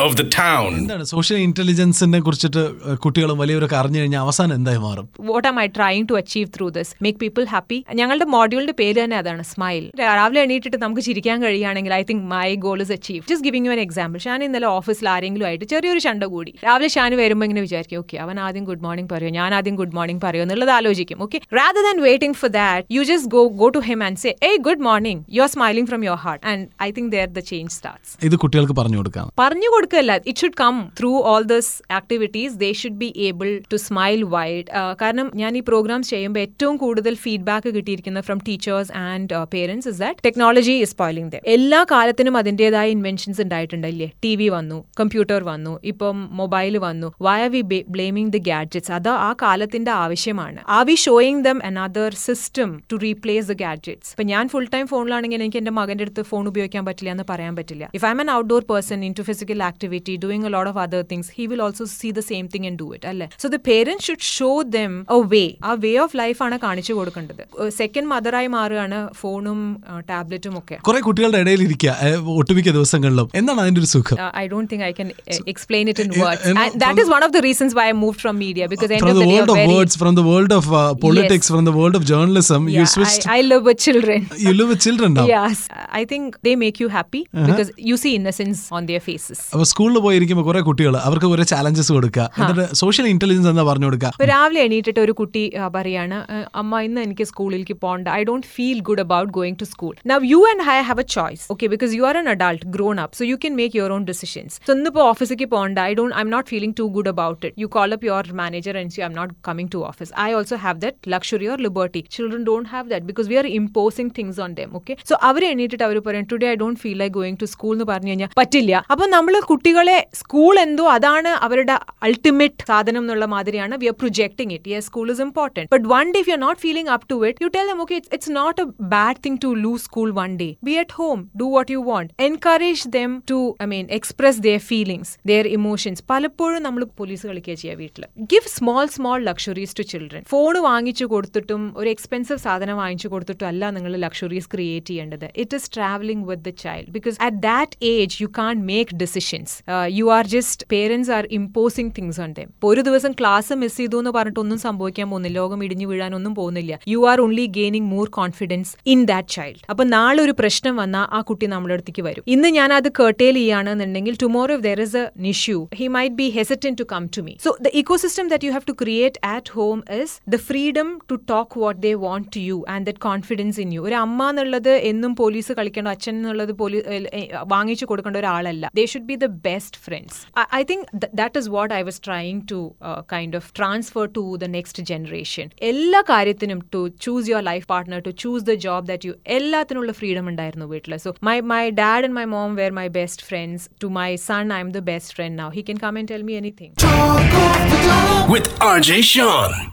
of the town. എന്താണ് social ഇന്റലിജൻസിനെ കുറിച്ചിട്ട് കുട്ടികളും വലിയവരൊക്കെ അറിഞ്ഞു കഴിഞ്ഞാൽ അവസാനം എന്തായി മാറും what am I trying to achieve through this make people happy ഞങ്ങളുടെ മോഡ്യൂളിന്റെ പേര് തന്നെ അതാണ് സ്മൈൽ രാവിലെ എണീറ്റിട്ട് നമുക്ക് ചിരിക്കാൻ കഴിയുകയാണെങ്കിൽ I think my goal is achieve just giving you an example Shan ഇന്നലെ ഓഫീസിൽ ആരെങ്കിലും ആയിട്ട് ചെറിയൊരു ചണ്ട കൂടി രാവിലെ ഷാൻ വരുമ്പോൾ ഇങ്ങനെ വിചാരിക്കും ഓക്കെ അവൻ ആദ്യം ഗുഡ് മോർണിംഗ് പറയോ ഞാൻ ആദ്യം ഗുഡ് മോർണിംഗ് പറയോ എന്നുള്ളത് ആലോചിക്കും okay rather than waiting for that you just go go to him and say hey good morning you are smiling from your heart and I think there the change starts ഇത് കുട്ടികൾക്ക് പറഞ്ഞു കൊടുക്കാം പറഞ്ഞു കൊടുക്കല്ല it should come through all this activities they should be able to smile wide കാരണം ഞാൻ ഈ programs ചെയ്യുമ്പോൾ ഏറ്റവും കൂടുതൽ ഫീഡ്ബാക്ക് കിട്ടിയിരിക്കുന്നത് from teachers and parents is that technology is spoiling the എല്ലാ കാലത്തിനും അതിൻ്റെതായ ഇൻവെൻഷൻസ് ഉണ്ടായിട്ടുണ്ടല്ലേ ടി വി വന്നു കമ്പ്യൂട്ടർ വന്നു ഇപ്പം മൊബൈൽ വന്നു why are we blaming the gadgets അത് ആ കാലത്തിന്റെ ആവശ്യമാണ് are we showing them another system to replace the gadgets ഇപ്പൊ ഞാൻ ഫുൾ ടൈം ഫോണിലാണെങ്കിൽ എനിക്ക് എന്റെ മകന്റെ അടുത്ത് ഫോൺ ഉപയോഗിക്കാൻ പറ്റില്ല എന്ന് പറയാൻ പറ്റില്ല if I'm an outdoor person in to physical activity doing a lot of other things he will also see the same thing and do it അല്ലേ so the parents should show them a way a way of life ആണ് കാണിച്ചു കൊടുക്കേണ്ടത് second മദറായി മാറുകയാണ് ഫോണും ടാബ്ലറ്റും ഒക്കെ കുറെ കുട്ടികളുടെ ഇടയിൽ ഇരിക്കുക ഏഹ്, ഒട്ടുമിക്ക ദിവസങ്ങളിലും എന്താണ് അതിന്റെ ഒരു സുഖം Uh, I don't think I can uh, explain it in uh, words. you know, and that from- is one of the reasons why I moved from media because end from of the the day, world you're of very, words from the world of uh, politics from the world of journalism you yeah, switched I, I live with children. you live with children now Yes, I think they make you happy because you see innocence on their faces. അപ്പൊ സ്കൂളിൽ പോയിരിക്കുമ്പോൾ കുറെ കുട്ടികൾ അവർക്ക് കുറെ challenges കൊടുക്കുക എന്നിട്ട് social intelligence എന്താ പറഞ്ഞു കൊടുക്കുക ഇപ്പൊ രാവിലെ എണീറ്റിട്ട് ഒരു കുട്ടി ആ, പറയാണ് "ആ, അമ്മ ഇന്ന് എനിക്ക് സ്കൂളിലേക്ക് പോകണ്ട I don't feel good about going to school now you and I have a choice okay because you are an adult grown up so you can make your own decisions so ഇന്നിപ്പോൾ ഓഫീസിലേക്ക് പോകണ്ട I don't I'm not feeling too good about it you call up your manager and you I'm not coming to office I also have that luxury or liberty children don't have that because we are imposing things on them okay so അവർ എണീറ്റിട്ട് അവർ പറയും today I don't feel like going to school എന്ന് പറഞ്ഞു കഴിഞ്ഞാൽ പറ്റില്ല അപ്പൊ നമ്മൾ കുട്ടികളെ സ്കൂൾ എന്തോ അതാണ് അവരുടെ അൾട്ടിമേറ്റ് സാധനം എന്നുള്ള മാതിരിയാണ് we are projecting it yes school is important but one day if you are not feeling up to it you tell them okay it's not a bad thing to lose school one day be at home do what you want encourage them to I mean express their feelings their emotions പലപ്പോഴും നമ്മൾ police കളിക്കുക ചെയ്യുക വീട്ടിൽ give small small luxuries to children phone വാങ്ങിച്ചു കൊടുത്തിട്ടും ഒരു expensive സാധനം വാങ്ങിച്ചു കൊടുത്തിട്ടും അല്ല നിങ്ങൾ ലക്ഷറീസ് ക്രിയേറ്റ് ചെയ്യേണ്ടത് it is travelling with the child because at that age you can't make decisions you are just parents are imposing things on them ഒരു ദിവസം ക്ലാസ് മിസ് ചെയ്തു എന്ന് പറഞ്ഞിട്ട് ഒന്നും സംഭവിക്കാൻ പോകുന്നില്ല ലോകം ഇടിഞ്ഞു വീഴാനൊന്നും പോകുന്നില്ല you are only gaining more confidence in that child അപ്പൊ നാളെ ഒരു പ്രശ്നം വന്നാൽ ആ കുട്ടി നമ്മുടെ അടുത്തേക്ക് വരും ഇന്ന് ഞാൻ അത് കേർട്ടേൽ ചെയ്യുകയാണെന്നുണ്ടെങ്കിൽ tomorrow there is a issue he might be hesitant to come to me so the ecosystem that you have to create at home is the freedom to talk what they want to you and that confidence in you ഒരു അമ്മ എന്നുള്ളത് എന്നും police കളിക്കേണ്ട അച്ഛൻ എന്നുള്ളത് police വാങ്ങിച്ചു കൊടുക്കേണ്ട ഒരാളല്ല they should be the best friends I think that is what I was trying to kind of transfer to the next generation എല്ലാ കാര്യത്തിനും to choose your life partner to choose the job that you എല്ലാത്തിനുള്ള freedom ഉണ്ടായിരുന്നു വീട്ടിൽ so my my dad and my mom were my best friends to my son I'm the best friend now he can come and tell me anything With RJ Sean.